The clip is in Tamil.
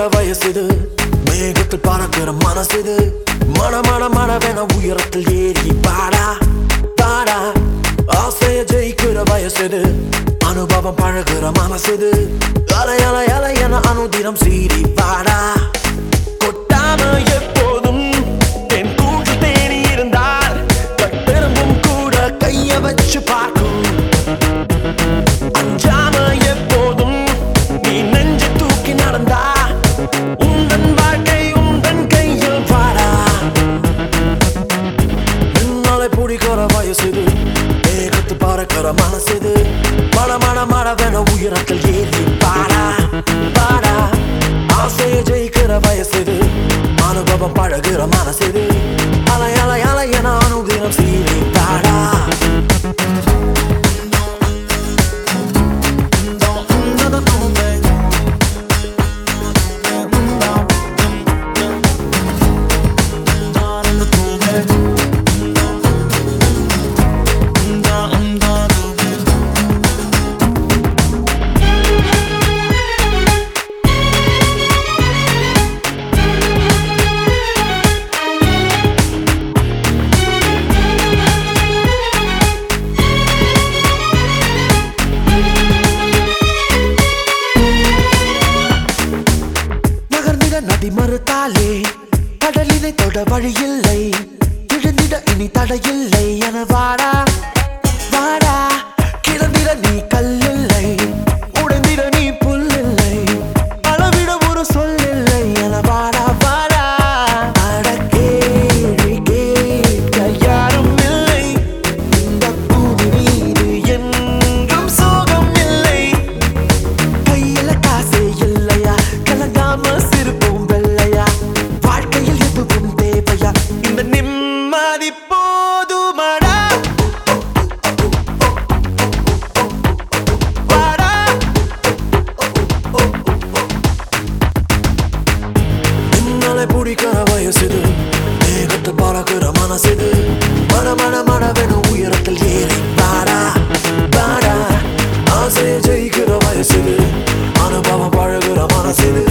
வயசுது மேகத்தில் பறக்கிற மனசுது மன மன மனவென உயரத்தில் ஏறி பாடா பாடா ஆசைய ஜெயிக்கிற வயசுது அனுபவம் பழகுற மனசுது அலை அலை அலை என அனுதினம் சீறி பாடா கொட்டாம எப்போதும் என் கூற்று தேடி இருந்தால் கட்டெரும்பும் கூட கைய வச்சு பார்க்கும் அஞ்சாம எப்போதும் நீ நெஞ்சு தூக்கி நடந்தா உந்தன் வாழ்க்கை உந்தன் கையில் பாடா நின்னாலே பிடிக்கிற வயசுது மேகத்து பறக்கிற மனசுது மன மன மனவென உயரத்தில் ஏறி பாடா பாடா ஆசைய ஜெயிக்கிற வயசுது அனுபவம் பழகுற மனசுது அலை அலை அலை என அனுதினம் சீறி பாடா நகர்ந்திட நதி மறுத்தாலே கடலினை தொட வழியில்லை விழுந்திட இனி தடையில்லை என வாடா வாடா கிளந்திட நீ கல்லில்லை உடைந்திட நீ புல்லில்லை அளவிட ஒரு சொல்லில்லை என வாடா வாடா அட கேள்வி கேட்க யாரும் இல்லை இந்த பூமி மீது என்றும் சோகம் இல்லை கையில காசே இல்லையா கலங்காம சிரிப்பும் வெள்ளையா வாழ்க்கையில் எதுவும் தேவையா இந்த நிம்மதி போதுமடா வாடா. மின்னலை பிடிக்கிற வயசுது மேகத்தை பறக்கிற மனசுது மன மன மனவென உயரத்தில் ஏறி பாடா பாடா ஆசையை ஜெயிக்கிற வயசுது அனுபவம் பழகுற மனசுது